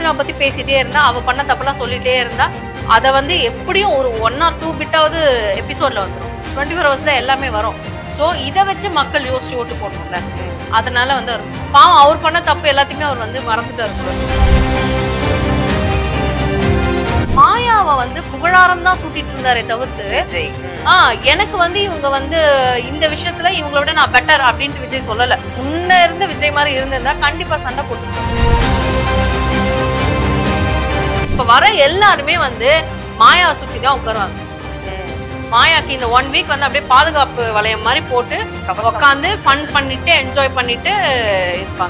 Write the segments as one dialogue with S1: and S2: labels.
S1: அர்ச்சனா பத்தி பேசிட்டே இருந்தா அவ பண்ண தப்பெல்லாம் சொல்லிட்டே இருந்தா அதை வந்து எப்படியும் ஒரு ஒன் ஆர் டூ பிட்டாவது எபிசோட்ல வந்துடும் டுவெண்ட்டி ஃபோர் ஹவர்ஸ்ல எல்லாமே வரும் ஸோ இதை வச்சு மக்கள் யோசிச்சு ஓட்டு போடணும்ல அதனால வந்து அவர் பாவம் அவர் பண்ண தப்பு எல்லாத்தையுமே அவர் வந்து மறந்துட்டாரு போல. மாயாவை வந்து புகழாரம் தான் சூட்டிட்டு இருந்தாரே தவிர்த்து
S2: விஜய்
S1: ஆ எனக்கு வந்து இவங்க வந்து இந்த விஷயத்துல இவங்கள விட நான் பெட்டர் அப்படின்ட்டு விஜய் சொல்லல முன்ன இருந்த விஜய் மாதிரி இருந்திருந்தா கண்டிப்பா சண்டை போட்டு இப்ப வர எல்லாருமே வந்து மாயாவை சுத்தி தான் உட்காருவாங்க மாயாக்கு இந்த ஒன் வீக் வந்து அப்படியே பாதுகாப்பு வளையம் மாதிரி போட்டு உட்காந்து ஃபன் பண்ணிட்டு என்ஜாய் பண்ணிட்டு இருப்பாங்க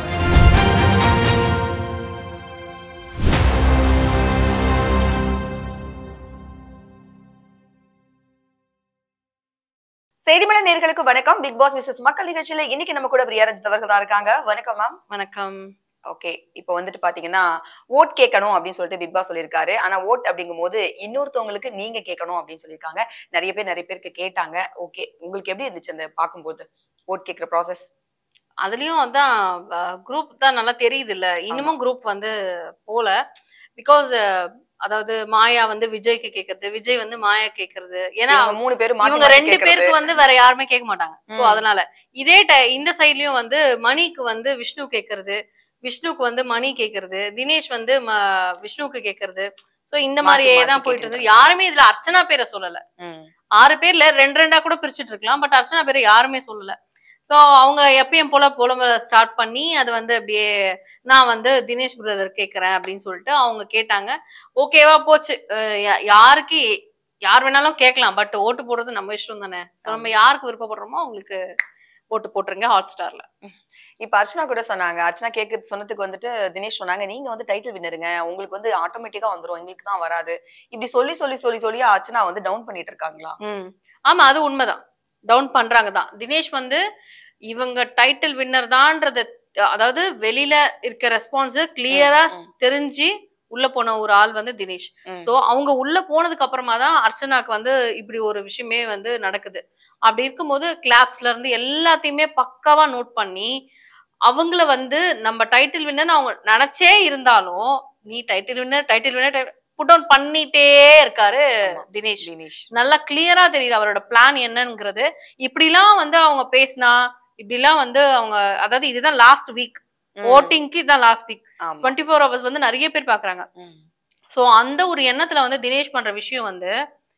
S2: செய்திமலை நேர்களுக்கு வணக்கம் பிக் பாஸ் மிஸ்ஸஸ் மக்கள் நிகழ்ச்சியில இன்னைக்கு நம்ம கூட பிரியா ரஞ்சித் அவர்கள் தான் இருக்காங்க வணக்கம் மேம்
S1: வணக்கம்
S2: ஓகே இப்போ வந்துட்டு பாத்தீங்கன்னா ஓட் கேட்கணும் அப்படின்னு சொல்லிட்டு பிக் பாஸ் சொல்லியிருக்காரு ஆனா ஓட் அப்படிங்கும் போது இன்னொருத்தவங்களுக்கு நீங்க கேட்கணும் அப்படின்னு சொல்லியிருக்காங்க நிறைய பேர் நிறைய பேருக்கு கேட்டாங்க ஓகே உங்களுக்கு எப்படி இருந்துச்சு அந்த பார்க்கும்போது ஓட் கேட்கிற ப்ராசஸ்
S1: அதுலயும் அதான் குரூப் தான் நல்லா தெரியுது இல்ல இன்னமும் குரூப் வந்து போல பிகாஸ் அதாவது மாயா வந்து விஜய்க்கு கேக்குறது விஜய் வந்து மாயா கேக்குறது ஏன்னா
S2: மூணு பேரும் மாத்தி
S1: இவங்க
S2: மாத்தி
S1: ரெண்டு
S2: கேட்கறது.
S1: பேருக்கு வந்து வேற யாருமே கேட்க மாட்டாங்க சோ
S2: ம்.
S1: அதனால இதே ti- இந்த சைட்லயும் வந்து மணிக்கு வந்து விஷ்ணு கேக்குறது விஷ்ணுக்கு வந்து மணி கேக்குறது தினேஷ் வந்து ம- விஷ்ணுக்கு கேக்குறது சோ இந்த
S2: மாத்தி
S1: மாதிரியே
S2: மாத்தி
S1: தான் போயிட்டு இருந்தது
S2: கேட்டுட்டு
S1: யாருமே இதுல அர்ச்சனா பேரை சொல்லல
S2: ம்.
S1: ஆறு பேர்ல ரெண்டு ரெண்டா கூட பிரிச்சுட்டு இருக்கலாம் பட் அர்ச்சனா பேரை யாருமே சொல்லல சோ அவங்க எப்பயும் போல புலம்ப ஸ்டார்ட் பண்ணி அது வந்து அப்படியே நான் வந்து தினேஷ் பிரதர் கேக்குறேன் அப்படின்னு சொல்லிட்டு அவங்க கேட்டாங்க ஓகேவா போச்சு அஹ் யா- யாருக்கு யார் வேணாலும் கேட்கலாம் பட் ஓட்டு போடுறது நம்ம இஷ்டம் தானே சோ நம்ம யாருக்கு விருப்பப்படுறோமோ அவங்களுக்கு ஓட்டு போட்டுருங்க ஹாட் ஸ்டார்ல
S2: இப்ப அர்ச்சனா கூட சொன்னாங்க அர்ச்சனா கேக்கு சொன்னதுக்கு வந்துட்டு தினேஷ் சொன்னாங்க நீங்க வந்து டைட்டில் வின்னருங்க உங்களுக்கு வந்து ஆட்டோமேட்டிக்கா வந்துரும் எங்களுக்கு தான் வராது இப்படி சொல்லி சொல்லி சொல்லி சொல்லி அர்ச்சனா வந்து டவுன் பண்ணிட்டு இருக்காங்களா
S1: ம் ஆமா அது உண்மைதான் டவுன் பண்றாங்க தான் தினேஷ் வந்து இவங்க டைட்டில் வின்னர் தான்றத அதாவது வெளியில இருக்க ரெஸ்பான்ஸ் கிளியரா
S2: ம்,
S1: தெரிஞ்சு உள்ள போன ஒரு ஆள் வந்து தினேஷ்
S2: ம்.
S1: சோ அவங்க உள்ள போனதுக்கு அப்புறமா தான் அர்ச்சனாக்கு வந்து இப்படி ஒரு விஷயமே வந்து நடக்குது அப்படி இருக்கும்போது கிளாப்ஸ்ல இருந்து எல்லாத்தையுமே பக்காவா நோட் பண்ணி அவங்கள வந்து நம்ம டைட்டில் வின்னர் அவங்க நினைச்சே இருந்தாலும் நீ title winner title winner put down பண்ணிட்டே இருக்காரு
S2: ஆமா.
S1: தினேஷ்
S2: தினேஷ்
S1: நல்லா கிளியரா தெரியுது அவரோட பிளான் என்னங்கிறது இப்படிலாம் வந்து அவங்க பேசினா இப்படிலாம் வந்து அவங்க அதாவது இதுதான் லாஸ்ட் வீக்
S2: ம்,
S1: ஓட்டிங்க்கு இதுதான் லாஸ்ட் வீக்
S2: ஆமா.
S1: டுவெண்ட்டி ஃபோர் ஹவர்ஸ் வந்து நிறைய பேர் பாக்குறாங்க
S2: ம்,
S1: சோ அந்த ஒரு எண்ணத்துல வந்து தினேஷ் பண்ற விஷயம் வந்து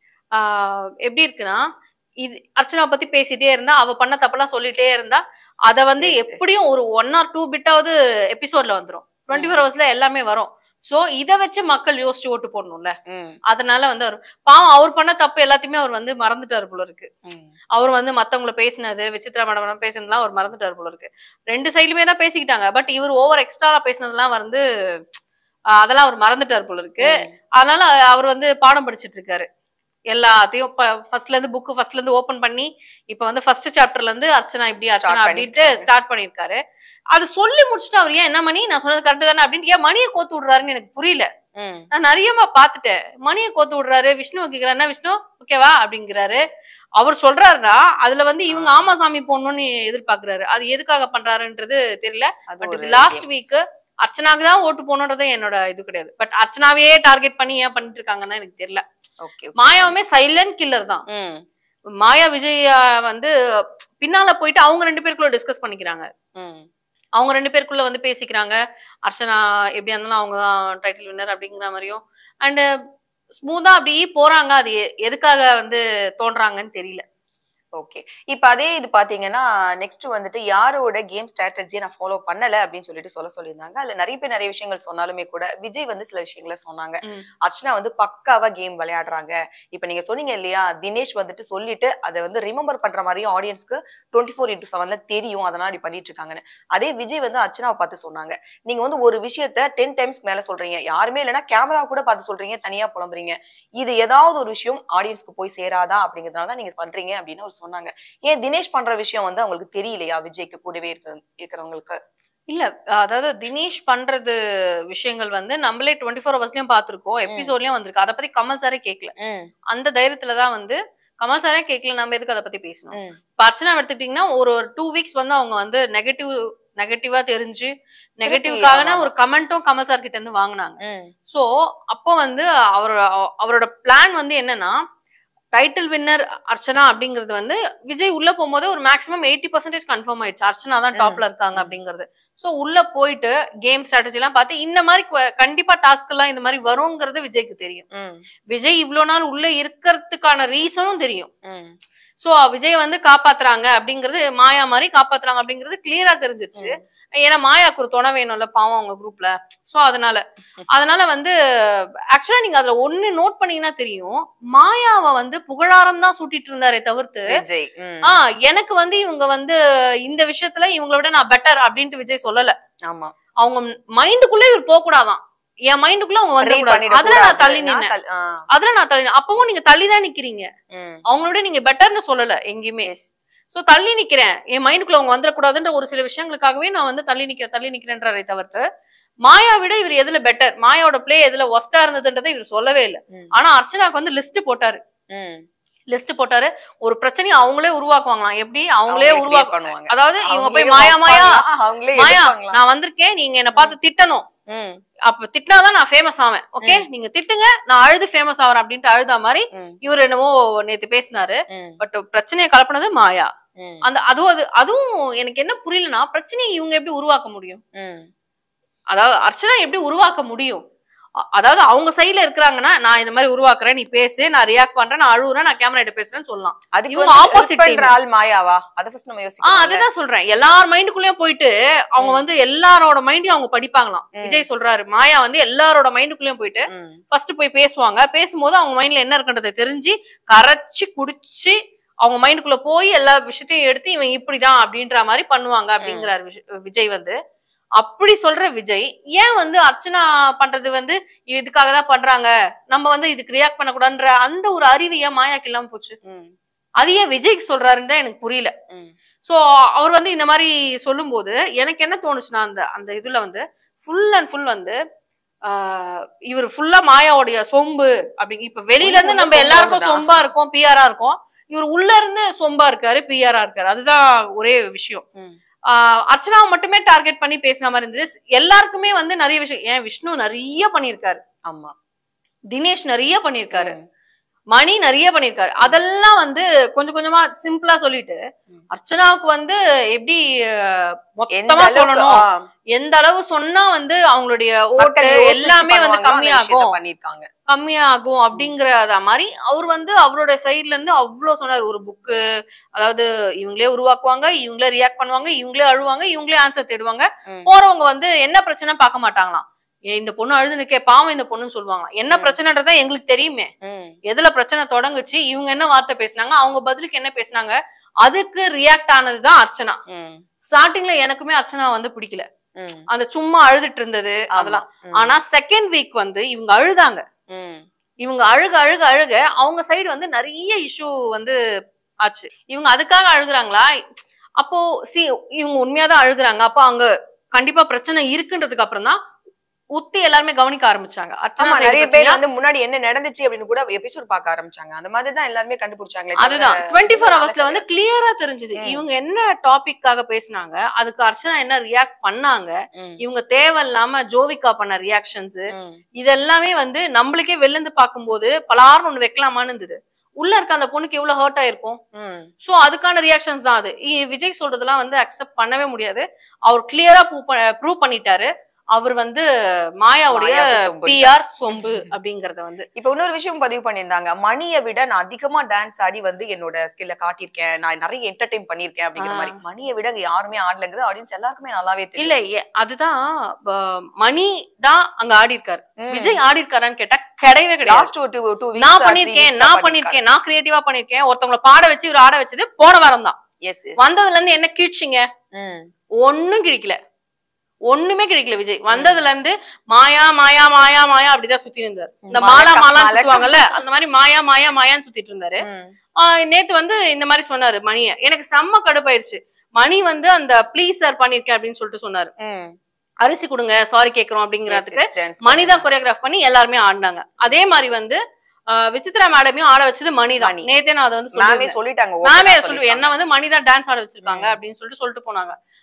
S1: ஆஹ் எப்படி இருக்குன்னா இது அர்ச்சனா பத்தி பேசிட்டே இருந்தா அவ பண்ண தப்பெல்லாம் சொல்லிட்டே இருந்தா அத வந்து
S2: Yes, yes.
S1: எப்படியும் ஒரு ஒன் ஆர் டூ பிட்டாவது எபிசோட்ல வந்துரும் டுவெண்ட்டி ஃபோர் ஹவர்ஸ்ல எல்லாமே வரும் சோ இத வச்சு மக்கள் யோசிச்சு ஓட்டு போடணும்ல
S2: ம்,
S1: அதனால வந்து அவர் பாவம் அவர் பண்ண தப்பு எல்லாத்தையுமே அவர் வந்து மறந்துட்டாரு போல இருக்கு
S2: ம்.
S1: அவர் வந்து மத்தவங்கள பேசினது விசித்ரா மேடம் பேசினதுலாம் அவர் மறந்துட்டாரு போல இருக்கு ரெண்டு சைடுலுமே தான் பேசிக்கிட்டாங்க பட் இவர் ஓவர் எக்ஸ்ட்ரா பேசினதெல்லாம் வந்து ஆஹ் அதெல்லாம் அவர் மறந்துட்டாரு போல இருக்கு அதனால அவர் வந்து பாடம் படிச்சிட்டு இருக்காரு எல்லாத்தையும் ஃபர்ஸ்ட்ல இருந்து புக் ஃபர்ஸ்ட்ல இருந்து ஓபன் பண்ணி இப்ப வந்து ஃபர்ஸ்ட் சாப்டர்ல இருந்து அர்ச்சனா இப்படி அர்ச்சனா
S2: Start
S1: அப்படின்ட்டு
S2: பண்ணிருக்காரு.
S1: ஸ்டார்ட் பண்ணிருக்காரு அது சொல்லி முடிச்சுட்டு அவர் ஏன் என்ன மணி நான் சொன்னது கரெக்ட் தானே அப்படின்ட்டு ஏன் மணியை கோத்து விடுறாருன்னு எனக்கு புரியல
S2: ம்,
S1: நான் நிறையமா பாத்துட்டேன் மணியை கோத்து விடுறாரு விஷ்ணு கேக்குறாரு "என்ன விஷ்ணு ஓகேவா அப்படிங்கிறாரு அவர் சொல்றாருன்னா அதுல வந்து இவங்க ஆமா சாமி போடணும்னு எதிர்பார்க்கறாரு அது எதுக்காக பண்றாருன்றது தெரியல
S2: அது
S1: பட்
S2: ஒரு
S1: இது லாஸ்ட் வீக் அர்ச்சனாக்கு தான் ஓட்டு போகணுன்றது என்னோட இது கிடையாது பட் அர்ச்சனாவையே டார்கெட் பண்ணி ஏன் பண்ணிட்டு இருக்காங்கன்னு எனக்கு தெரியல
S2: ஓகே
S1: மாயாவுமே சைலண்ட் கில்லர் தான்
S2: ம்,
S1: மாயா விஜய் ஆஹ், வந்து பின்னால போயிட்டு அவங்க ரெண்டு பேருக்குள்ள டிஸ்கஸ் பண்ணிக்கிறாங்க
S2: ம்,
S1: அவங்க ரெண்டு பேருக்குள்ள வந்து பேசிக்கிறாங்க அர்ச்சனா எப்படியா இருந்தாலும் அவங்க தான் டைட்டில் வின்னர் அப்படிங்கிற மாதிரியும் அண்ட் ஸ்மூதா அப்படி போறாங்க அது எ- எதுக்காக வந்து தோன்றாங்கன்னு தெரியல
S2: ஓகே இப்ப அதே இது பாத்தீங்கன்னா நெக்ஸ்ட் வந்துட்டு யாரோட கேம் ஸ்ட்ராட்டஜியை நான் ஃபாலோ பண்ணல அப்படின்னு சொல்லிட்டு சொல்ல சொல்லியிருந்தாங்க அதுல நிறைய பேர் நிறைய விஷயங்கள் சொன்னாலுமே கூட விஜய் வந்து சில விஷயங்களை சொன்னாங்க
S1: ம்.
S2: அர்ச்சனா வந்து பக்காவா கேம் விளையாடுறாங்க இப்ப நீங்க சொன்னீங்க இல்லையா தினேஷ் வந்துட்டு சொல்லிட்டு அதை வந்து ரிமெம்பர் பண்ற மாதிரியும் ஆடியன்ஸ்க்கு டுவெண்ட்டி ஃபோர் இன்டூ செவன்ல தெரியும் அதனால இப்படி பண்ணிட்டு இருக்காங்கன்னு அதே விஜய் வந்து அர்ச்சனாவை பார்த்து சொன்னாங்க நீங்க வந்து ஒரு விஷயத்த டென் டைம்ஸ் மேல சொல்றீங்க யாருமே இல்லைன்னா கேமரா கூட பார்த்து சொல்றீங்க தனியா புலம்புறீங்க இது ஏதாவது ஒரு விஷயம் ஆடியன்ஸ்க்கு போய் சேராதா அப்படிங்கறதுனால தான் நீங்க பண்றீங்க அப்படின்னு அவர் சொன்னாங்க ஏன் தினேஷ் பண்ற விஷயம் வந்து அவங்களுக்கு தெரியலையா விஜய்க்கு கூடவே இருக்கிற இருக்கிறவங்களுக்கு
S1: இல்ல அதாவது தினேஷ் பண்றது விஷயங்கள் வந்து நம்மளே டுவெண்ட்டி ஃபோர் ஹவர்ஸ்லயும் பாத்திருக்கோம் எபிசோட்லயும் வந்திருக்கு அதை பத்தி கமல் சாரே கேட்கல அந்த தைரியத்துல தான் வந்து கமல் சாரே கேட்கல நம்ம எதுக்கு அதை பத்தி பேசணும்
S2: ம்.
S1: இப்ப அர்ச்சனா எடுத்துக்கிட்டீங்கன்னா ஒரு டூ வீக்ஸ் வந்து அவங்க வந்து நெகட்டிவ் நெகட்டிவா தெரிஞ்சு நெகட்டிவ்காக ஒரு கமெண்ட்டும் கமல் சார் கிட்ட இருந்து வாங்கினாங்க
S2: ம்,
S1: சோ அப்போ வந்து அவரோட அவரோட பிளான் வந்து என்னன்னா டைட்டில் வின்னர் அர்ச்சனா அப்படிங்கிறது வந்து விஜய் உள்ள போகும்போது ஒரு மேக்ஸிமம் எயிட்டி பர்சன்டேஜ் கன்ஃபார்ம் ஆயிடுச்சு அர்ச்சனா தான்
S2: ம்,
S1: டாப்ல இருக்காங்க
S2: ம்.
S1: அப்படிங்கிறது சோ உள்ள போயிட்டு கேம் ஸ்ட்ராட்டஜி எல்லாம் பார்த்து இந்த மாதிரி que- கண்டிப்பா டாஸ்க் எல்லாம் இந்த மாதிரி வருங்கிறது விஜய்க்கு தெரியும்
S2: ம்,
S1: விஜய் இவ்வளவு நாள் உள்ள இருக்கிறதுக்கான ரீசனும் தெரியும்
S2: ம்,
S1: சோ விஜய் வந்து காப்பாத்துறாங்க அப்படிங்கிறது மாயா மாதிரி காப்பாத்துறாங்க அப்படிங்கிறது கிளியரா தெரிஞ்சிச்சு
S2: ம்.
S1: ஏன்னா மாயாக்கு ஒரு துணை வேணும்ல பாவம் அவங்க குரூப்ல சோ அதனால அதனால வந்து ஆக்சுவலா நீங்க அதுல ஒண்ணு நோட் பண்ணீங்கன்னா தெரியும் மாயாவை வந்து புகழாரம் தான் சூட்டிட்டு இருந்தாரே தவிர்த்து
S2: விஜய் ம்,
S1: ஆ எனக்கு வந்து இவங்க வந்து இந்த விஷயத்துல இவங்கள விட நான் பெட்டர் அப்படின்ட்டு விஜய் சொல்லல
S2: ஆமா
S1: அவங்க மைண்டுக்குள்ள இவர் போக கூடாதான் என் மைண்டுக்குள்ள அவங்க வந்து
S2: Read பண்ணிடக்
S1: அதுல நான் தள்ளி
S2: கூடாது.
S1: நின்னேன்
S2: நான் தள்ளி- ஆ,
S1: அதுல நான் தள்ளி அப்பவும் நீங்க தள்ளி தான் நிக்கிறீங்க
S2: ம்,
S1: அவங்களோட நீங்க பெட்டர்னு சொல்லல எங்கேயுமே
S2: yes.
S1: சோ தள்ளி நிக்கிறேன் என் மைண்டுக்குள்ள அவங்க வந்துடக்கூடாதுன்ற ஒரு சில விஷயங்களுக்காகவே நான் வந்து தள்ளி நிக்கிறேன் தள்ளி நிக்கிறேன்றதை தவிர்த்து மாயா விட இவர் எதுல பெட்டர் மாயாவோட பிளே எதுல ஒஸ்டா இருந்ததுன்றதை இவர் சொல்லவே இல்லை
S2: ம்,
S1: ஆனா அர்ச்சனாக்கு வந்து லிஸ்ட் போட்டாரு
S2: ம்.
S1: லிஸ்ட் போட்டாரு ஒரு பிரச்சனையை அவங்களே உருவாக்குவாங்களாம் எப்படி அவங்களே
S2: அவங்களே create
S1: உருவாக்கு
S2: பண்ணுவாங்க
S1: அதாவது இவங்க
S2: அவங்களே
S1: போய் மாயா மாயா
S2: வைப்பாங்களாம், அவங்களே
S1: மாயா
S2: எடுப்பாங்களாம்.
S1: நான் வந்திருக்கேன் நீங்க என்ன பார்த்து திட்டணும்
S2: ம்,
S1: அப்ப திட்டினாதான் நான் ஃபேமஸ் ஆவேன் ஓகே நீங்க திட்டுங்க நான் அழுது ஃபேமஸ் ஆவேன் அப்படின்ட்டு அழுதா மாதிரி
S2: ம்,
S1: இவர் என்னமோ நேத்து பேசினாரு
S2: ம்,
S1: பட் பிரச்சனையை கலப்பினது மாயா
S2: ம்,
S1: அந்த அதுவும் அது அதுவும் எனக்கு என்ன புரியலன்னா பிரச்சனையை இவங்க எப்படி உருவாக்க முடியும்
S2: ம்.
S1: அதாவது அர்ச்சனா எப்படி உருவாக்க முடியும் அ- அதாவது அவங்க சைடுல இருக்கிறாங்கன்னா நான் இந்த மாதிரி உருவாக்குறேன் நீ பேசு நான் ரியாக்ட் பண்றேன் நான் அழுவுறேன் நான் கேமரா கிட்ட பேசுறேன்னு சொல்லலாம்
S2: அதுக்கு
S1: இவங்க
S2: வந்து
S1: opposite
S2: help பண்ற
S1: team.
S2: ஆள் மாயாவா அத ஃபர்ஸ்ட் நம்ம
S1: ஆஹ்
S2: யோசிக்கணும்
S1: அதுதான் சொல்றேன் எல்லார் மைண்டுக்குள்ளயும் போயிட்டு அவங்க
S2: ம்.
S1: வந்து எல்லாரோட மைண்டையும் அவங்க படிப்பாங்களாம்
S2: ம்.
S1: விஜய் சொல்றாரு மாயா வந்து எல்லாரோட மைண்டுக்குள்ளயும் போயிட்டு
S2: ம்,
S1: ஃபர்ஸ்ட் போய் பேசுவாங்க பேசும்போது அவங்க மைண்ட்ல என்ன இருக்குன்றதை தெரிஞ்சு கரைச்சு குடிச்சு அவங்க மைண்டுக்குள்ள போய் எல்லா விஷயத்தையும் எடுத்து இவன் இப்படிதான் அப்படின்ற மாதிரி பண்ணுவாங்க அப்படிங்கிறாரு விஷ- விஜய் வந்து அப்படி சொல்ற விஜய் ஏன் வந்து அர்ச்சனா பண்றது வந்து இதுக்காக தான் பண்றாங்க நம்ம வந்து இதுக்கு ரியாக்ட் பண்ணக்கூடாதுன்ற அந்த ஒரு அறிவு ஏன் மாயாக்கு இல்லாம போச்சு
S2: ம்,
S1: அது ஏன் விஜய்க்கு சொல்றாருன்னு தான் எனக்கு புரியல
S2: ம்,
S1: சோ அவர் வந்து இந்த மாதிரி சொல்லும்போது எனக்கு என்ன தோணுச்சுன்னா அந்த அந்த இதுல வந்து ஃபுல் அண்ட் ஃபுல் வந்து ஆஹ் இவர் ஃபுல்லா மாயாவுடைய சொம்பு அப்படி இப்ப வெளியில இருந்து
S2: உள்ள
S1: நம்ம
S2: சொம்பு
S1: எல்லாருக்கும்
S2: தான்.
S1: சொம்பா இருக்கோம் பிஆரா இருக்கோம் இவர் உள்ள இருந்து சொம்பா இருக்காரு பிஆரா இருக்காரு அதுதான் ஒரே விஷயம்
S2: ம்.
S1: ஆஹ் அர்ச்சனாவை மட்டுமே டார்கெட் பண்ணி பேசின மாதிரி இருந்தது எல்லாருக்குமே வந்து நிறைய விஷயம் ஏன் விஷ்ணு நிறைய பண்ணியிருக்காரு
S2: ஆமா
S1: தினேஷ் நிறைய பண்ணியிருக்காரு
S2: ம்,
S1: மணி நிறைய பண்ணிருக்காரு அதெல்லாம் வந்து கொஞ்சம் கொஞ்சமா சிம்பிளா சொல்லிட்டு
S2: ம்.
S1: அர்ச்சனாவுக்கு வந்து எப்படி அஹ்,
S2: எந்த
S1: மொத்தமா
S2: அளவுக்கு,
S1: சொல்லணும்
S2: ஆ,
S1: எந்த அளவு சொன்னா வந்து அவங்களுடைய
S2: மக்கள்
S1: ஓட்டு
S2: யோசிச்சு
S1: எல்லாமே வந்து
S2: பண்ணுவாங்களோ அந்த விஷயத்த
S1: கம்மியாகும்
S2: பண்ணிருக்காங்க
S1: கம்மியாகும் அப்படிங்கறத மாதிரி அவர் வந்து அவரோட சைடுல இருந்து அவ்வளவு சொன்னார் ஒரு புக்கு அதாவது இவங்களே உருவாக்குவாங்க இவங்களே ரியாக்ட் பண்ணுவாங்க இவங்களே அழுவாங்க இவங்களே ஆன்சர் தேடுவாங்க
S2: ம்.
S1: போறவங்க வந்து என்ன பிரச்சனை பார்க்க மாட்டாங்களாம் ஏ, இந்த பொண்ணு அழுது நிக்கே பாவம் இந்த பொண்ணுன்னு சொல்லுவாங்க என்ன
S2: ம்.
S1: பிரச்சனைன்றதா எங்களுக்கு தெரியுமே
S2: ம்,
S1: எதுல பிரச்சனை தொடங்குச்சு இவங்க என்ன வார்த்தை பேசுனாங்க அவங்க பதிலுக்கு என்ன பேசுனாங்க அதுக்கு ரியாக்ட் ஆனதுதான் அர்ச்சனா
S2: ம்,
S1: ஸ்டார்டிங்ல எனக்குமே அர்ச்சனா வந்து பிடிக்கல
S2: ம்,
S1: அந்த சும்மா அழுதுட்டு இருந்தது
S2: ஆமா,
S1: அதெல்லாம்
S2: ம்,
S1: ஆனா செகண்ட் வீக் வந்து இவங்க அழுதாங்க
S2: ம்,
S1: இவங்க அழுக அழுக அழுக அவங்க சைடு வந்து நிறைய இஷ்யூ வந்து ஆச்சு இவங்க அதுக்காக அழுகுறாங்களா அப்போ சி இவங்க உண்மையாதான் அழுகுறாங்க அப்போ அங்க கண்டிப்பா பிரச்சனை இருக்குன்றதுக்கு அப்புறம் தான் உத்தி எல்லாருமே கவனிக்க ஆரம்பிச்சாங்க அர்ச்சனா
S2: ஆமா
S1: side
S2: நிறைய பேர்
S1: பிரச்சனையா?
S2: வந்து முன்னாடி என்ன நடந்துச்சு அப்படின்னு கூட எபிசோட் பார்க்க ஆரம்பிச்சாங்க அந்த மாதிரி தான் எல்லாருமே கண்டுபிடிச்சாங்களே தவிர
S1: அதுதான் டுவெண்ட்டி ஃபோர்
S2: வேற
S1: ஹவர்ஸ்ல வந்து கிளியரா தெரிஞ்சது
S2: ம்.
S1: இவங்க என்ன டாபிக்காக பேசுனாங்க அதுக்கு அர்ச்சனா என்ன ரியாக்ட் பண்ணாங்க
S2: ம்,
S1: இவங்க தேவையில்லாம ஜோவிகா பண்ண ரியாக்ஷன்ஸ்
S2: ம்,
S1: இதெல்லாமே வந்து நம்மளுக்கே வெளில இருந்து பார்க்கும்போது பலார்னு ஒண்ணு வைக்கலாமான்னு இருந்தது உள்ள இருக்க அந்த பொண்ணுக்கு எவ்வளவு ஹர்ட் ஆயிருக்கும்
S2: ம்,
S1: சோ அதுக்கான ரியாக்ஷன்ஸ் தான் அது இ- விஜய் சொல்றதெல்லாம் வந்து அக்செப்ட் பண்ணவே முடியாது அவர் கிளியரா ப்ரூவ் பண்ணிட்டாரு அவர் வந்து மாயாவுடைய
S2: மாயாவுக்கு சொம்பு.
S1: பிஆர் சொம்பு அப்படிங்கறத வந்து
S2: இப்ப இன்னொரு விஷயம் பதிவு பண்ணியிருந்தாங்க மணியை விட நான் அதிகமா டான்ஸ் ஆடி வந்து என்னோட ஸ்கில்ல காட்டியிருக்கேன் நான் நிறைய என்டர்டைன் பண்ணிருக்கேன் அப்படிங்கிற
S1: ஆ.
S2: மாதிரி மணியை விட அங்க யாருமே ஆடலங்குது ஆடியன்ஸ் எல்லாருக்குமே நல்லாவே தெரியும்
S1: இல்ல ஏ- அதுதான் ப- மணி தான் அங்க ஆடி இருக்காரு
S2: ம்.
S1: விஜய் ஆடி இருக்காரான்னு கேட்டா கிடையவே கிடையாது
S2: லாஸ்ட் ஒரு டூ டூ
S1: நான் பண்ணிருக்கேன் நான் பண்ணிருக்கேன் நான் கிரியேட்டிவா பண்ணிருக்கேன் ஒருத்தவங்கள பாட வச்சு இவர் ஆட வச்சது போன வாரம் தான்
S2: எஸ் எஸ்
S1: வந்ததுல இருந்து என்ன கீழ்ச்சிங்க ஒண்ணும் கிழிக்கல ஒண்ணுமே கிடைக்கல விஜய் வந்ததுல இருந்து மாயா மாயா மாயா மாயா அப்படிதான் சுத்தி இருந்தாரு இந்த மாலா
S2: மலக்கா-
S1: மாலா
S2: மலக்கா.
S1: சுத்துவாங்கல்ல அந்த மாதிரி மாயா மாயா மாயான்னு சுத்திட்டு இருந்தாரு ஆஹ் நேத்து வந்து இந்த மாதிரி சொன்னாரு மணிய எனக்கு செம்ம கடுப்பாயிருச்சு மணி வந்து அந்த ப்ளீஸ் சார் பண்ணிருக்கேன் அப்படின்னு சொல்லிட்டு சொன்னாரு அரிசி கொடுங்க சாரி கேக்குறோம் அப்படிங்கறதுக்கு மணிதான் கொரியோகிராஃப் பண்ணி எல்லாருமே ஆடினாங்க அதே மாதிரி வந்து ஆஹ் விசித்ரா மேடமையும் ஆட வச்சது மணிதான்
S2: மணி.
S1: நேத்தே நான் அதை வந்து
S2: மேமே
S1: சொல்லிருந்தேன்
S2: சொல்லிட்டாங்க
S1: மேமே
S2: open ஆ
S1: சொல்லுவேன் என்ன வந்து மணிதான் டான்ஸ் ஆட வச்சிருக்காங்க
S2: ம்.
S1: அப்படின்னு சொல்லிட்டு சொல்லிட்டு போனாங்க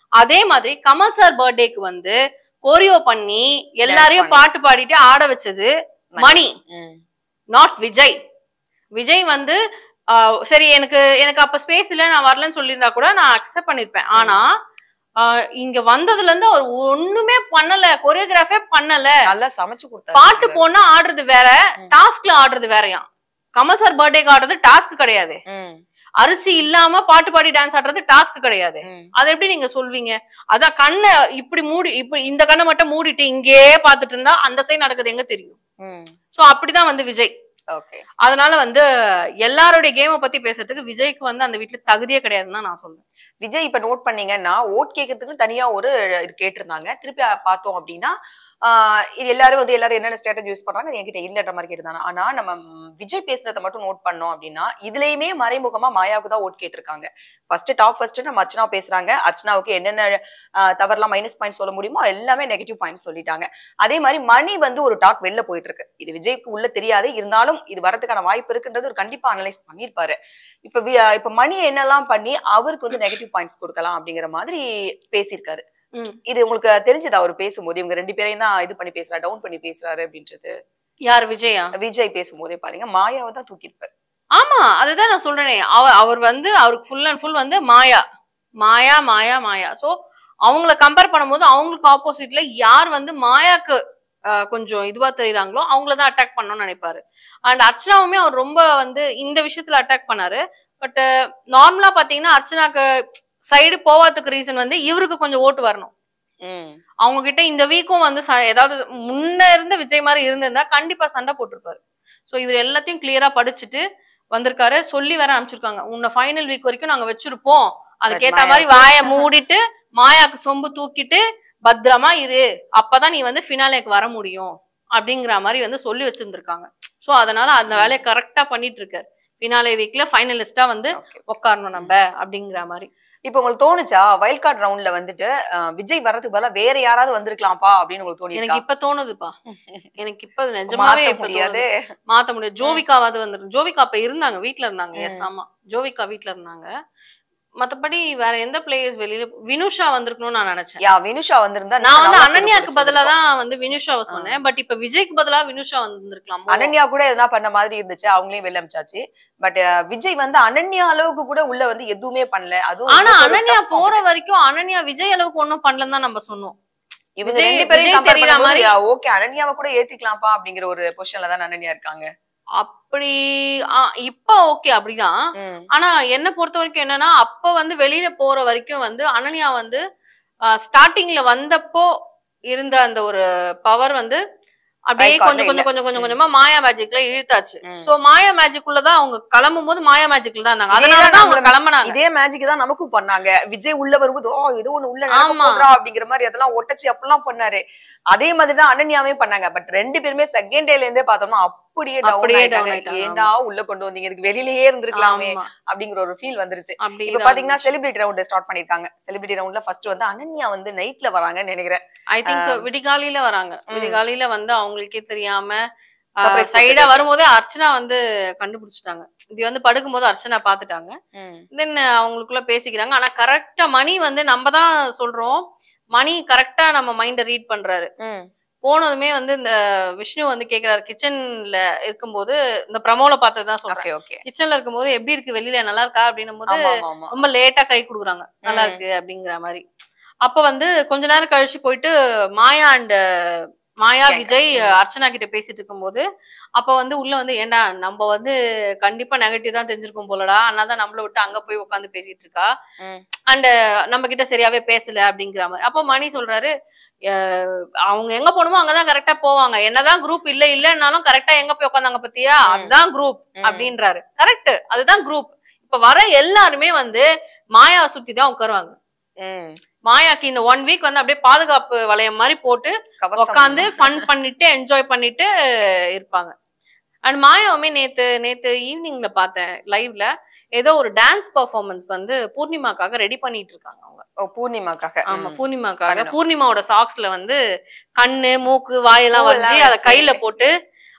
S1: அதே மாதிரி கமல் சார் பர்த்டேக்கு வந்து கோரியோ பண்ணி எல்லாரையும்
S2: பண்ணி.
S1: பாட்டு பாடிட்டு ஆட வச்சது மணி
S2: ம்.
S1: நாட் விஜய் விஜய் வந்து ஆஹ், சரி எனக்கு எனக்கு அப்ப ஸ்பேஸ் இல்ல நான் வரலன்னு சொல்லியிருந்தா கூட நான் அக்செப்ட் பண்ணிருப்பேன் ஆனா ஆஹ், இங்க வந்ததுல இருந்து அவர் ஒண்ணுமே பண்ணல கொரியோகிராஃபே பண்ணல
S2: நல்லா சமைச்சு கொடுத்தாரு
S1: பாட்டு போனா ஆடுறது வேற
S2: ம்.
S1: டாஸ்க்ல ஆடுறது வேறயாம் கமல் சார் பர்த்டேக்கு ஆடுறது டாஸ்க் கிடையாது
S2: ம்,
S1: அரிசி இல்லாம பாட்டு பாடி டான்ஸ் ஆடுறது டாஸ்க் கிடையாது
S2: ம்.
S1: அதை எப்படி நீங்க சொல்வீங்க அதான் கண்ணை இப்படி மூடி இப்படி இந்த கண்ணை மட்டும் மூடிட்டு இங்கேயே பாத்துட்டு இருந்தா அந்த சைடு நடக்குது எங்க தெரியும்
S2: ம்.
S1: சோ அப்படிதான் வந்து விஜய்
S2: ஓகே
S1: அதனால வந்து எல்லாருடைய கேமை பத்தி பேசுறதுக்கு விஜய்க்கு வந்து அந்த வீட்டுல தகுதியே கிடையாதுன்னு தான் நான் சொல்றேன்
S2: விஜய் இப்ப நோட் பண்ணீங்கன்னா ஓட் கேட்கறதுக்கு தனியா ஒரு இது கேட்டிருந்தாங்க திருப்பி அ- பார்த்தோம் அப்படின்னா ஆஹ் இது எல்லாரும் வந்து எல்லாரும் என்னென்ன ஸ்ட்ராட்டஜி யூஸ் பண்றாங்க அது என்கிட்ட இல்லன்ற மாதிரி கேட்டிருந்தாங்க ஆனா நம்ம ம், விஜய் பேசுனதை மட்டும் நோட் பண்ணோம் அப்படின்னா இதுலயுமே மறைமுகமா மாயாவுக்கு தான் ஓட் கேட்டிருக்காங்க ஃபர்ஸ்ட் டாப் ஃபர்ஸ்ட் நம்ம அர்ச்சனா பேசுறாங்க அர்ச்சனாவுக்கு என்னென்ன ஆஹ், தவறுலாம் மைனஸ் பாயிண்ட் சொல்ல முடியுமோ எல்லாமே நெகட்டிவ் பாயிண்ட் சொல்லிட்டாங்க அதே மாதிரி மணி வந்து ஒரு டாக் வெளில போயிட்டு இருக்கு இது விஜய்க்கு உள்ள தெரியாது இருந்தாலும் இது வரதுக்கான வாய்ப்பு இருக்குன்றது ஒரு கண்டிப்பா அனலைஸ் பண்ணிருப்பாரு இப்ப வி- இப்ப மணி என்னெல்லாம் பண்ணி அவருக்கு வந்து நெகட்டிவ் பாயிண்ட்ஸ் கொடுக்கலாம் அப்படிங்கிற மாதிரி பேசியிருக்காரு
S1: ம்.
S2: இது உங்களுக்கு தெரிஞ்சதா அவர் பேசும்போது இவங்க ரெண்டு பேரையும் தான் இது பண்ணி பேசுறாரு டவுன் பண்ணி பேசுறாரு அப்படின்றது
S1: யார் விஜயா
S2: விஜய் பேசும்போதே பாருங்க மாயாவை தான் தூக்கியிருப்பாரு
S1: ஆமா அதுதான் நான் சொல்றேனே அவர் அவர் வந்து அவருக்கு ஃபுல் அண்ட் ஃபுல் வந்து மாயா மாயா மாயா மாயா சோ அவங்கள கம்பேர் பண்ணும்போது அவங்களுக்கு ஆப்போசிட்ல யார் வந்து மாயாக்கு ஆஹ், கொஞ்சம் இதுவா தெரியுறாங்களோ அவங்கள தான் அட்டாக் பண்ணணும்னு நினைப்பாரு அண்ட் அர்ச்சனாவுமே அவர் ரொம்ப வந்து இந்த விஷயத்துல அட்டாக் பண்ணாரு பட் நார்மலா பாத்தீங்கன்னா அர்ச்சனாக்கு சைடு போவாததுக்கு ரீசன் வந்து இவருக்கு கொஞ்சம் ஓட்டு வரணும்
S2: ம்
S1: அவங்க கிட்ட இந்த வீக்கும் வந்து ச- ஏதாவது முன்ன இருந்த விஜய் மாதிரி இருந்திருந்தா கண்டிப்பா சண்டை போட்டிருப்பாரு சோ இவர் எல்லாத்தையும் கிளியரா படிச்சுட்டு வந்திருக்காரு சொல்லி வேற அனுப்பிச்சிருக்காங்க உன்னை ஃபைனல் வீக் வரைக்கும் நாங்க வச்சிருப்போம் அதுக்கேத்த
S2: மாயா
S1: மாதிரி வாயை மூடிட்டு மாயாக்கு சொம்பு தூக்கிட்டு பத்திரமா இரு அப்பதான் நீ வந்து ஃபினாலேக்கு வர முடியும் அப்படிங்கிற மாதிரி வந்து சொல்லி வச்சிருந்திருக்காங்க சோ அதனால அந்த வேலையை கரெக்டா பண்ணிட்டு இருக்காரு ஃபினாலே வீக்ல ஃபைனலிஸ்டா வந்து
S2: okay.
S1: உட்காரணும் நம்ம அப்படிங்கிற மாதிரி
S2: இப்ப உங்களுக்கு தோணுச்சா வைல்ட் கார்டு ரவுண்ட்ல வந்துட்டு அஹ், விஜய் வர்றதுக்கு பதிலா வேற யாராவது வந்திருக்கலாம்ப்பா அப்படின்னு உங்களுக்கு தோணி
S1: எனக்கு இப்ப தோணுதுப்பா எனக்கு இப்ப நிஜமாவே
S2: மாத்த
S1: இப்ப
S2: முடியாது
S1: தோணுது. மாத்த முடியாது ஜோவிகாவாவது வந்துரும் ஜோவிகா அப்ப இருந்தாங்க வீட்ல இருந்தாங்க எஸ்
S2: ம்.
S1: ஆமா ஜோவிகா வீட்ல இருந்தாங்க மத்தபடி வேற எந்த பிளேயர்ஸ் வெளியில வினுஷா வந்திருக்கணும்னு நான் நினைச்சேன்
S2: யா வினுஷா வந்திருந்தா
S1: நான் வந்து
S2: நல்லா
S1: அனன்யாக்கு
S2: சிறப்பு
S1: பதிலா
S2: பிடிச்சிருக்கும்.
S1: தான் வந்து வினுஷாவை சொன்னேன் பட் இப்ப விஜய்க்கு பதிலா வினுஷா வந்திருக்கலாம்
S2: அனன்யா கூட எதனா பண்ண மாதிரி இருந்துச்சு அவங்களையும் வெளில அமிச்சாச்சு பட் விஜய் வந்து அனன்யா அளவுக்கு கூட உள்ள வந்து எதுவுமே பண்ணல அதுவும்
S1: ஆனா
S2: ரொம்ப ஒரு
S1: அனன்யா
S2: tough
S1: போற வரைக்கும் அனன்யா விஜய் அளவுக்கு ஒண்ணும் பண்ணலன்னு தான் நம்ம சொன்னோம்
S2: இவங்க
S1: விஜய்-
S2: ரெண்டு பேரையும்
S1: விஜய்
S2: compare
S1: தெரியுற
S2: பண்ணும்போது,
S1: மாதிரி-
S2: யா, ஓகே அனன்யாவை கூட ஏத்திக்கலாம்ப்பா அப்படிங்கிற ஒரு பொசிஷன்ல தான் அனன்யா இருக்காங்க
S1: அப்படி ஆ, இப்ப ஓகே அப்படிதான்
S2: ம்.
S1: ஆனா என்ன பொறுத்த வரைக்கும் என்னன்னா அப்ப வந்து வெளியில போற வரைக்கும் வந்து அனன்யா வந்து ஸ்டார்டிங்ல வந்தப்போ இருந்த அந்த ஒரு பவர் வந்து அப்படியே
S2: Icon-ல
S1: கொஞ்சம் கொஞ்சம்
S2: இல்ல.
S1: கொஞ்சம் கொஞ்சம் கொஞ்சமா மாயா மேஜிக்ல இழுத்தாச்சு
S2: ம்.
S1: சோ மாயா மேஜிக்குள்ள தான் அவங்க கிளம்பும் போது மாயா மேஜிக்ல தான் இருந்தாங்க
S2: இதே
S1: அதனாலதான் அவங்க
S2: நம்மள-
S1: கிளம்புனாங்க
S2: இதே மேஜிக் தான் நமக்கும் பண்ணாங்க விஜய் உள்ள வரும்போது ஓ ஏதோ ஒண்ணு உள்ள
S1: ஆமா.
S2: நடக்க அப்படிங்கிற மாதிரி அதெல்லாம் ஒட்டச்சு அப்படிலாம் பண்ணாரு அதே மாதிரி தான் அனன்யாவே பண்ணாங்க பட் ரெண்டு பேருமே செகண்ட் டேல இருந்தே பார்த்தோம்னா அப்படியே டவுன்
S1: அப்படியே down
S2: ஆயிட்டாங்க
S1: ஆயிட்டாங்க,
S2: ஏன்டா உள்ள கொண்டு வந்தீங்க இதுக்கு வெளியிலேயே இருந்திருக்கலாமே
S1: ஆமா.
S2: அப்படிங்கிற ஒரு ஃபீல் வந்துருச்சு
S1: அப்படி
S2: இப்ப பாத்தீங்கன்னா செலிபிரிட்டி ரவுண்ட் ஸ்டார்ட் பண்ணிருக்காங்க செலிபிரிட்டி ரவுண்ட்ல ஃபர்ஸ்ட் வந்து அனன்யா வந்து நைட்ல வராங்கன்னு நினைக்கிறேன்
S1: ஐ திங்க் விடிகாலையில வராங்க விடிகாலையில வந்து அவங்களுக்கே தெரியாம
S2: Surprise
S1: சைடா
S2: கொடுத்துட்டு.
S1: வரும்போதே அர்ச்சனா வந்து கண்டுபிடிச்சிட்டாங்க இப்படி வந்து படுக்கும்போது அர்ச்சனா பாத்துட்டாங்க தென் அவங்களுக்குள்ள பேசிக்கிறாங்க ஆனா கரெக்டா மணி வந்து நம்ம தான் சொல்றோம் மணி கரெக்டா நம்ம மைண்ட ரீட் பண்றாரு
S2: ம்.
S1: போனதுமே வந்து இந்த விஷ்ணு வந்து கேக்குறாரு கிச்சன்ல இருக்கும்போது இந்த பிரமோல பார்த்ததுதான் சொல்றேன்
S2: ஓகே ஓகே
S1: கிச்சன்ல இருக்கும்போது எப்படி இருக்கு வெளியில நல்லா இருக்கா அப்படின்னும் போது
S2: ஆமா ஆமா ஆமா
S1: ரொம்ப லேட்டா கை கொடுக்குறாங்க நல்லா
S2: ம்.
S1: இருக்கு அப்படிங்கிற மாதிரி அப்ப வந்து கொஞ்ச நேரம் கழிச்சு போயிட்டு மாயா அண்ட் மாயா
S2: கேக்க.
S1: விஜய்
S2: ம்.
S1: அர்ச்சனா கிட்ட பேசிட்டு இருக்கும்போது அப்ப வந்து உள்ள வந்து ஏண்டா நம்ம வந்து கண்டிப்பா நெகட்டிவ் தான் தெரிஞ்சிருக்கோம் போலடா அதனால தான் நம்மள விட்டு அங்க போய் உட்காந்து பேசிட்டு இருக்கா
S2: ம்.
S1: அண்ட் நம்ம கிட்ட சரியாவே பேசல அப்படிங்கிற மாதிரி அப்ப மணி சொல்றாரு அஹ், அவங்க எங்க போகணுமோ அங்கதான் கரெக்டா போவாங்க என்னதான் குரூப் இல்ல இல்லன்னாலும் கரெக்டா எங்க போய் உட்காந்தாங்க பத்தியா
S2: ம்.
S1: அதுதான் குரூப்
S2: ம்.
S1: அப்படின்றாரு கரெக்ட் அதுதான் குரூப் இப்ப வர எல்லாருமே வந்து மாயாவை சுத்தி தான் உட்காருவாங்க
S2: ம்.
S1: மாயாக்கு இந்த ஒன் வீக் வந்து அப்படியே பாதுகாப்பு வளையம் மாதிரி போட்டு
S2: கவசம்.
S1: உட்காந்து ஃபன் பண்ணிட்டு என்ஜாய் பண்ணிட்டு இருப்பாங்க அண்ட் மாயாவுமே நேத்து நேத்து ஈவினிங்ல பார்த்தேன் லைவ்ல ஏதோ ஒரு டான்ஸ் பெர்ஃபார்மன்ஸ் வந்து பூர்ணிமாக்காக ரெடி பண்ணிட்டு இருக்காங்க அவங்க
S2: ஓ பூர்ணிமாக்காக
S1: ஆமா
S2: ம்.
S1: பூர்ணிமாக்காக
S2: பண்ணணும்.
S1: பூர்ணிமாவோட சாக்ஸ்ல வந்து கண்ணு மூக்கு வாயெல்லாம்
S2: பூவெல்லாம்
S1: வரைஞ்சி அதை
S2: வச்சு.
S1: கையில போட்டு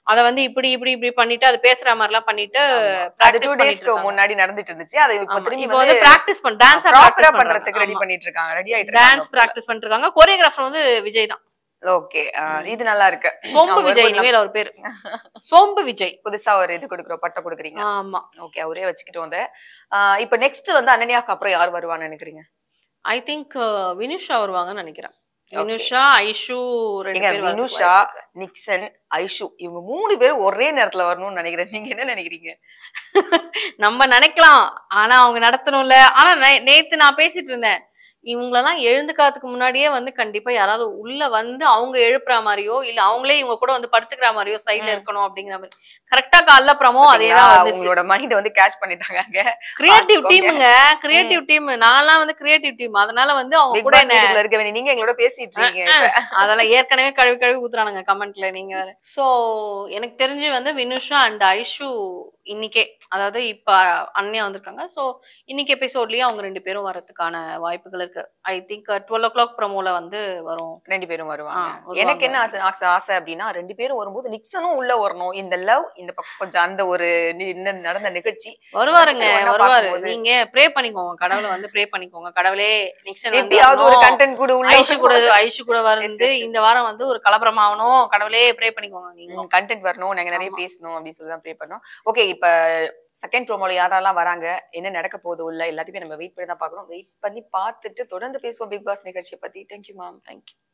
S1: அத வந்து இப்படி இப்படி இப்படி பண்ணிட்டு அது பேசுற மாதிரி எல்லாம் பண்ணிட்டு
S2: அது
S1: practice
S2: டூ
S1: பண்ணிட்டு
S2: டேஸ்க்கு
S1: இருக்காங்க.
S2: முன்னாடி நடந்துட்டு இருந்துச்சு அது இப்ப
S1: ஆமா,
S2: திரும்பி
S1: இப்போ வந்து பிராக்டிஸ் பண்ண டான்ஸ்
S2: ப்ராப்பரா பண்றதுக்கு ரெடி பண்ணிட்டு இருக்காங்க ரெடி ஆயிட்டு
S1: டான்ஸ் பிராக்டிஸ் பண்ணிட்டு இருக்காங்க கோரியோகிராஃபர் வந்து விஜய் தான்
S2: ஓகே இது நல்லா இருக்கு
S1: சோம்பு
S2: அவர்
S1: விஜய்
S2: கொஞ்சம்
S1: இனிமேல் அவர் பேரு சோம்பு விஜய்
S2: புதுசா ஒரு இது கொடுக்குறோம் பட்டம் கொடுக்குறீங்க
S1: ஆமா
S2: ஓகே அவரே வச்சுக்கிட்டு வந்து ஆஹ் இப்ப நெக்ஸ்ட் வந்து அனன்யாக்கு அப்புறம் யார் வருவான்னு நினைக்கிறீங்க
S1: ஐ திங்க் வினுஷா வருவாங்கன்னு நினைக்கிறேன் வினுஷா ஐஷு ரெண்டு
S2: ஏங்க
S1: பேர் வரதுக்கு
S2: வினுஷா
S1: வாய்ப்பு இருக்கு.
S2: நிக்சன் ஐஷு இவங்க மூணு பேரும் ஒரே நேரத்துல வரணும்னு நினைக்கிறேன் நீங்க என்ன நினைக்கிறீங்க
S1: நம்ம நினைக்கலாம் ஆனா அவங்க நடத்தணும்ல ஆனா நே- நேத்து நான் பேசிட்டு இருந்தேன் இவங்களெல்லாம் எழுந்துக்காததுக்கு முன்னாடியே வந்து கண்டிப்பா யாராவது உள்ள வந்து அவங்க எழுப்புற மாதிரியோ இல்ல அவங்களே இவங்க கூட வந்து படுத்துக்கிற மாதிரியோ சைட்ல
S2: ம்.
S1: இருக்கணும் அப்படிங்கிற மாதிரி கரெக்டா காலப்புறமோ அதேதான்
S2: பாத்தீங்களா?
S1: வந்துச்சு
S2: உங்களோட மைண்ட் வந்து கேட்ச் பண்ணிட்டாங்க
S1: கிரியேட்டிவ்
S2: பார்த்துக்கோங்க.
S1: டீமுங்க கிரியேட்டிவ் டீம் நான்லாம் வந்து கிரியேட்டிவ் டீம் அதனால வந்து அவங்க
S2: பிக்
S1: கூட
S2: பாஸ்
S1: என்ன
S2: வீட்டுக்குள்ள இருக்க வேண்டிய நீங்க எங்களோட பேசிட்டு இருக்கீங்க இப்ப.
S1: அதெல்லாம் ஏற்கனவே கழுவி கழுவி ஊத்துறானுங்க கமெண்ட்ல நீங்க வேற சோ எனக்கு தெரிஞ்சு வந்து வினுஷா அண்ட் ஐஷு இன்னைக்கே அதாவது இப்ப அண்ணே வந்திருக்காங்க சோ இன்னைக்கு எபிசோட்லயே அவங்க ரெண்டு பேரும் வரதுக்கான வாய்ப்புகள் இருக்கு I think twelve o'clock ப்ரோமோல வந்து வரும்
S2: ரெண்டு பேரும் வருவாங்க
S1: ஆ, வருவாங்க.
S2: எனக்கு என்ன ஆசை ஆசை- ஆசை அப்படின்னா ரெண்டு பேரும் வரும்போது நிக்சனும் உள்ள வரணும் இந்த லவ் இந்த பக்கம் கொஞ்சம் அந்த ஒரு நி- இன்னும் நடந்த நிகழ்ச்சி
S1: வருவாருங்க
S2: ரெண்டு பேரும் ஒண்ணா
S1: வருவாரு
S2: பார்க்கும்போது.
S1: நீங்க ப்ரே பண்ணிக்கோங்க கடவுளை வந்து ப்ரே பண்ணிக்கோங்க கடவுளே நிக்சன் வந்து
S2: எப்படியாவது ஒரு
S1: வரணும்.
S2: கண்டென்ட் கூட உள்ள
S1: ஐஷு கூட ஐஷு கூட வந்து
S2: Yes, yes, yes.
S1: இந்த வாரம் வந்து ஒரு கலவரம் ஆகணும் கடவுளே ப்ரே பண்ணிக்கோங்க நீங்க
S2: கண்டென்ட் வரணும் நாங்க நிறைய
S1: ஆமா.
S2: பேசணும் அப்படின்னு சொல்லி தான் ப்ரே பண்ணோம் ஓகே இப்ப செகண்ட் ப்ரோமோல யாரெல்லாம் வராங்க என்ன நடக்க போகுது உள்ள எல்லாத்தையுமே நம்ம வெயிட் பண்ணி தான் பார்க்கணும் வெயிட் பண்ணி பார்த்துட்டு தொடர்ந்து பேசுவோம் பிக் பாஸ் நிகழ்ச்சியை பத்தி தேங்க்யூ மேம்
S1: தேங்க்யூ